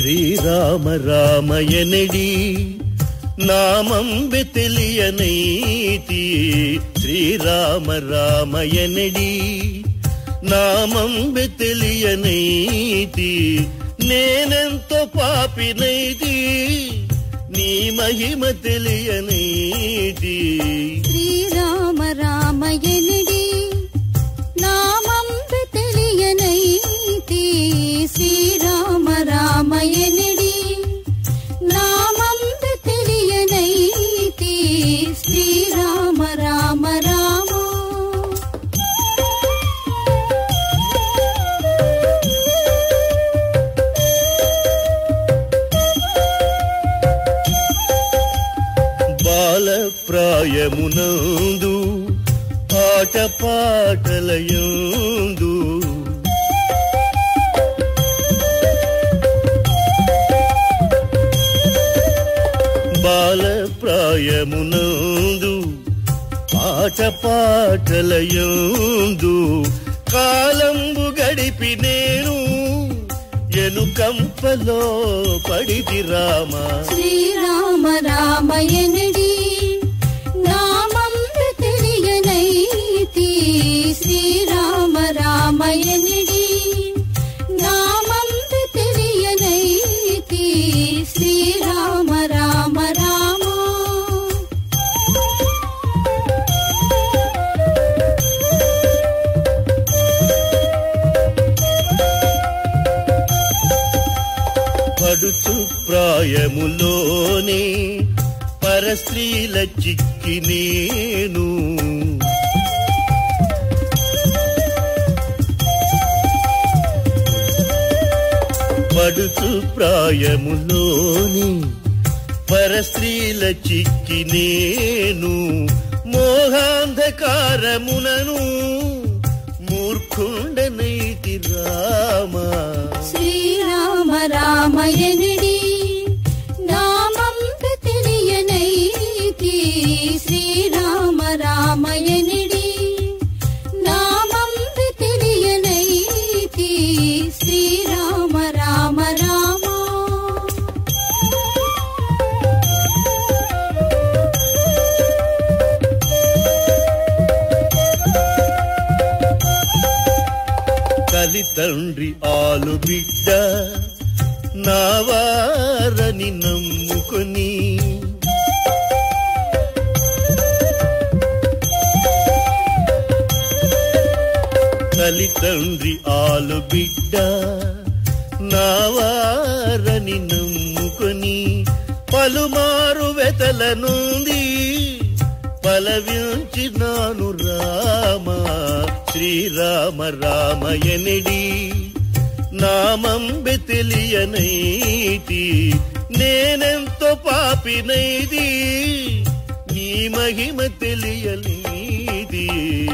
శ్రీరామ రామయనడి నామంబె తెలియనైతి శ్రీరామ రామయనడి నామంబె తెలియనైతి నేనెంతో పాపినైతి నీ మహిమ తెలియనైతి శ్రీరామ రామయనడి నామంబు తెలియనైతి శ్రీరామ రామయనడి నామంబు తెలియనైతి శ్రీరామ రామ రామ బాలప్రాయమునందు పాట పాటలయందు బాలప్రాయమునందు పాట పాటలయందు కాలంబు గడిపి నేను ఎనుకంపలో పడితి రామా శ్రీరామ రామయనడి నామంబు తెలియనైతి శ్రీరామ రామయనడి నామంబు తెలియనైతి శ్రీరామ రామ రామ పడుచు ప్రాయములోనే పరస్త్రీల చిక్కి నేను పడుచు ప్రాయములోని పరస్త్రీల చిక్కి నేను మోహాంధకారమునను మూర్ఖుండనైతి రామా శ్రీరామ రామయనడి నామంబు తెలియనైతి శ్రీరామ రామయనడి నామంబు తెలియనైతి శ్రీరామ రామ రామ తల్లి తండ్రి ఆలు బిడ్డ నా వారని నమ్ముకొని తల్లి తండ్రి ఆలు బిడ్డ నా వారని నమ్ముకొని పలుమారు వెతల నుండి పలవించినాను రామ శ్రీరామ రామయనడి నామంబె తెలియనైతి నేనెంతో పాపినైది నీ మహిమ తెలియలేది